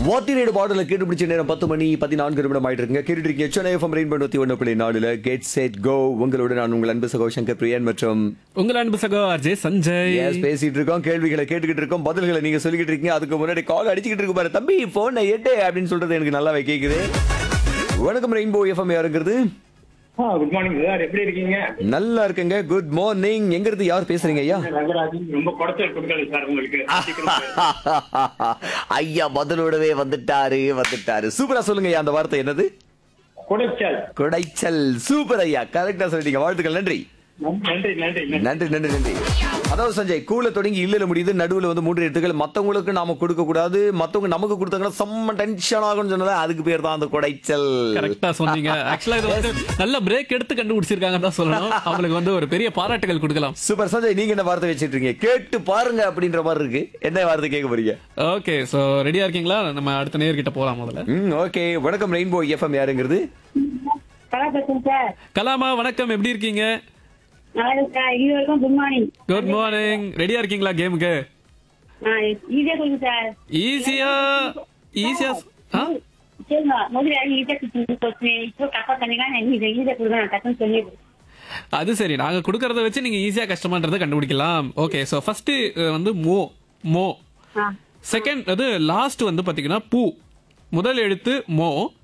வாத்திரேடு பாடல கேட்டு பிடிச்ச நேரம் பத்து மணி பதினான்கு நிமிடம் ஆயிட்டு இருக்குங்க கேட்டுட்டு இருக்கீங்க சென்னை எஃப்எம் ரெயின் பண்ணி ஒன்று புள்ளி நாலுல கெட் செட் கோ உங்களோட நான் உங்கள் அன்பு சகோ சங்கர் பிரியன் மற்றும் உங்கள் அன்பு சகோ அஜய் சஞ்சய் Yes, பேசிட்டு இருக்கோம் கேள்விகளை கேட்டுக்கிட்டு இருக்கோம் பதில்களை நீங்க சொல்லிக்கிட்டு இருக்கீங்க அதுக்கு முன்னாடி கால் அடிச்சுக்கிட்டு இருக்கு பாரு தம்பி போன் எட்டு அப்படின்னு சொல்றது எனக்கு நல்லாவே கேக்குது வணக்கம் ரெயின்போ எஃப்எம் யாருங்கிறது குட் மார்னிங் சார் எப்படி இருக்கீங்க நல்லா இருக்குங்க குட் மார்னிங் எங்க இருந்து யார் பேசுறீங்க ஐயா ரங்கராஜன் ரொம்ப குடத்தல் கொடுக்கல சார் உங்களுக்கு சீக்கிரம் சார். ஐயா பதிலோடவே வந்துட்டாரு வந்துட்டாரு சூப்பரா சொல்லுங்க ஐயா அந்த வார்த்தை என்னது குடைச்சல் குடைச்சல் சூப்பர் ஐயா கரெக்டா சொல்லிட்டீங்க வாழ்த்துக்கள் நன்றி நன்றி நன்றி நன்றி நன்றி நன்றி நன்றி அதாவது சஞ்சய் கூல தொடங்கி இல்லல முடியுது நடுவுல வந்து மூன்று எழுத்துக்கள் மத்தவங்களுக்கு நாம கொடுக்க கூடாது மத்தவங்க நமக்கு கொடுத்தாங்கன்னா செம்ம டென்ஷன் ஆகும்னு சொன்னதா அதுக்கு பேர் தான் அந்த குடைச்சல் கரெக்டா சொன்னீங்க ஆக்சுவலா இது வந்து நல்ல பிரேக் எடுத்து கண்டுபிடிச்சிருக்காங்க தான் சொல்லணும் அவங்களுக்கு வந்து ஒரு பெரிய பாராட்டுகள் கொடுக்கலாம் சூப்பர் சஞ்சய் நீங்க என்ன வார்த்தை வச்சிட்டு இருக்கீங்க கேட்டு பாருங்க அப்படின்ற மாதிரி இருக்கு என்ன வார்த்தை கேட்க போறீங்க ஓகே சோ ரெடியா இருக்கீங்களா நம்ம அடுத்த நேர்கிட்ட போலாம் முதல்ல ம் ஓகே வணக்கம் ரெயின்போ எஃப்எம் யாருங்கிறது கலாபத்தன் சார் கலாமா வணக்கம் எப்படி இருக்கீங்க நல்லா இருக்கா இது வரைக்கும் குட் மார்னிங் குட் மார்னிங் ரெடியா இருக்கீங்களா கேமுக்கு ஈஸியா சொல்லுங்க சார் ஈஸியா ஈஸியா ஆ சொல்லுங்க முதல்ல ஈஸியா கொடுத்து இப்போ தப்பா சொன்னீங்க நான் இதை ஈஸியா கொடுங்க நான் டக்குன்னு சொல்லிடுறேன் அது சரி நாங்க கொடுக்கறத வச்சு நீங்க ஈஸியா கஷ்டமான்றதை கண்டுபிடிக்கலாம் ஓகே சோ ஃபர்ஸ்ட் வந்து மோ மோ ஆ செகண்ட் அது லாஸ்ட் வந்து பாத்தீங்கன்னா பூ முதல் எழுத்து மோ